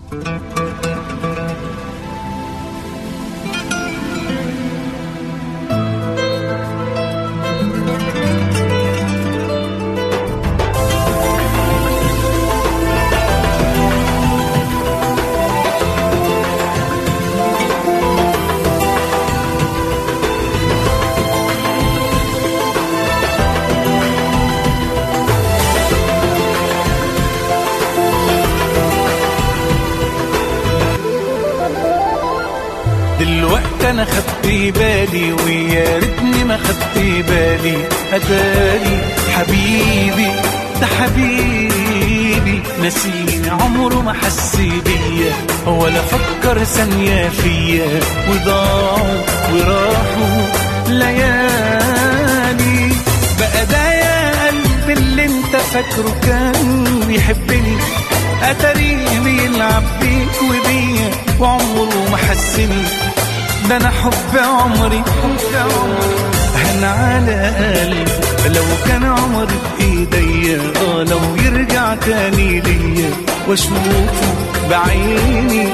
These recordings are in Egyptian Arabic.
دلوقتي انا خدت بالي ويا ريتني ما خدت بالي اتاري حبيبي ده حبيبي نسيني عمره ما حس بيا ولا فكر ثانية فيا وضاعوا وراحوا ليالي بقى ده يا قلبي اللي انت فاكره كان بيحبني اتاريه بيلعب بيك وبيا وعمره ما حسني ده انا حب عمري حب عمري هن على قلبي لو كان عمري بايديا اه لو يرجع تاني ليا واشوفه بعيني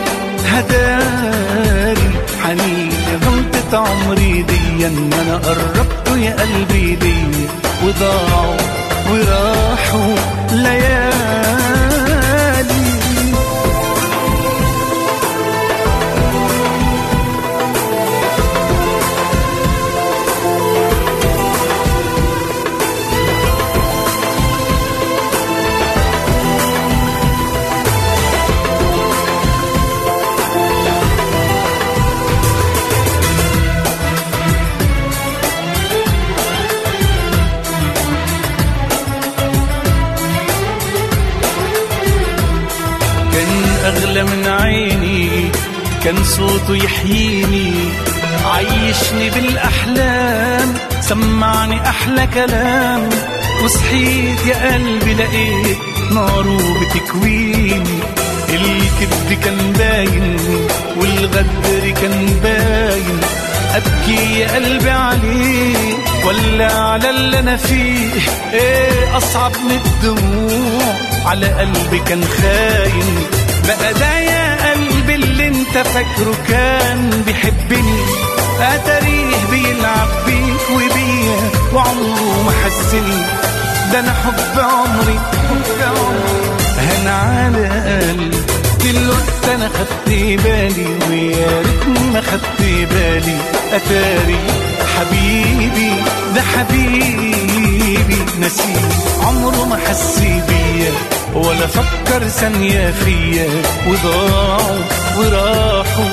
هداري حنين غلطة عمري دي ان انا قربته يا قلبي ليا وضاعوا وراحوا ليالي كان أغلى من عيني كان صوته يحييني عيشني بالأحلام سمعني أحلى كلام وصحيت يا قلبي لقيت ناره بتكويني الكذب كان باين والغدر كان باين أبكي يا قلبي عليه ولا على اللي أنا فيه إيه أصعب من الدموع على قلبي كان خاين بقى ده يا قلبي اللي انت فاكره كان بيحبني اتاريه بيلعب بيك وبيا وعمره ما حسني ده انا حب عمري حب عمري هن على قلبي دلوقتي انا خدت بالي ويا ريتني ما خدت بالي اتاري حبيبي ده حبيبي نسيت عمره ما حس بيا ولا فكر ثانية فيا وضاعوا وراحوا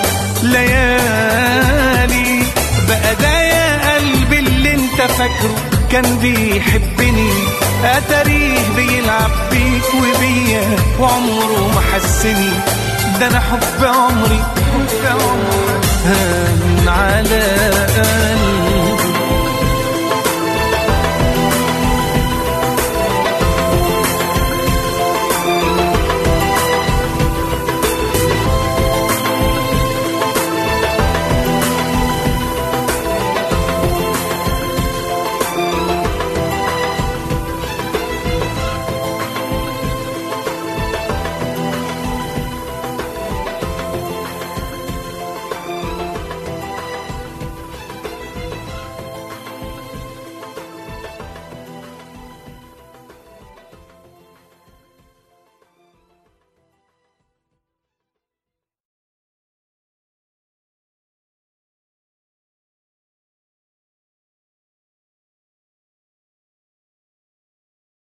ليالي بقى ده يا قلبي اللي انت فاكره كان بيحبني اتاريه بيلعب بيك وبيا وعمره ما حسني ده انا حب عمري حب عمري هان على قلبي